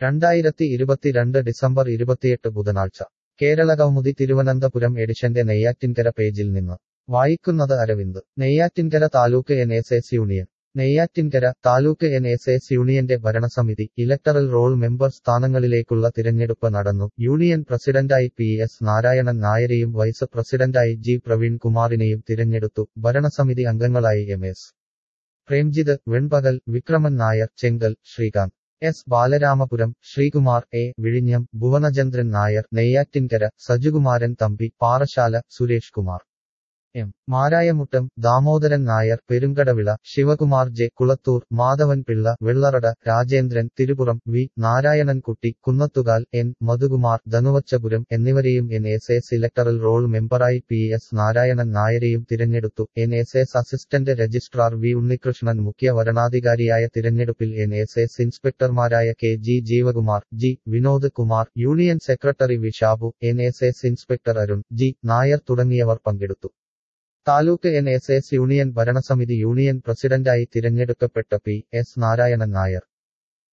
രണ്ടായിരത്തി ഇരുപത്തിരണ്ട് ഡിസംബർ ഇരുപത്തിയെട്ട് ബുധനാഴ്ച കേരളകൗമുദി തിരുവനന്തപുരം എഡിഷന്റെ നെയ്യാറ്റിൻകര പേജിൽ നിന്ന് വായിക്കുന്നത് Aravind Neyyattinkara taluk N S S union Neyyattinkara taluk N S S യൂണിയന്റെ ഭരണസമിതി ഇലക്ടറൽ റോൾ മെമ്പർ സ്ഥാനങ്ങളിലേക്കുള്ള തിരഞ്ഞെടുപ്പ് നടന്നു യൂണിയൻ പ്രസിഡന്റായി പി എസ് നാരായണൻ നായരെയും വൈസ് പ്രസിഡന്റായി ജി പ്രവീൺ കുമാറിനെയും തിരഞ്ഞെടുത്തു ഭരണസമിതി അംഗങ്ങളായി M S Premjith Venpakal Vikraman Nair Chenkal Srikanth S Balaramapuram Sreekumar A വിഴിഞ്ഞം Bhuvanachandran Nair Neyyattinkara Sajukumaran Thampi Parassala Suresh Kumar M Marayamuttom Damodaran Nair Perumkadavila Sivakumar J Kulathoor Madhavan Pillai Vellarada Rajendran Thirupuram V Narayanankutty Kunnathukal N Madhukumar Dhanuvachapuram എന്നിവരെയും N S S electoral roll മെമ്പറായി പി എസ് നാരായണൻ നായരെയും തിരഞ്ഞെടുത്തു N S S assistant registrar V Unnikrishnan മുഖ്യ വരണാധികാരിയായ തിരഞ്ഞെടുപ്പിൽ എൻ എസ് എസ് ഇൻസ്പെക്ടർമാരായ K G Jeevakumar G Vinod Kumar union secretary V Shabu N S S inspector Arun G Nair തുടങ്ങിയവർ പങ്കെടുത്തു taluk N S S union ഭരണസമിതി യൂണിയൻ പ്രസിഡന്റായി തിരഞ്ഞെടുക്കപ്പെട്ട പി എസ് നാരായണൻ നായർ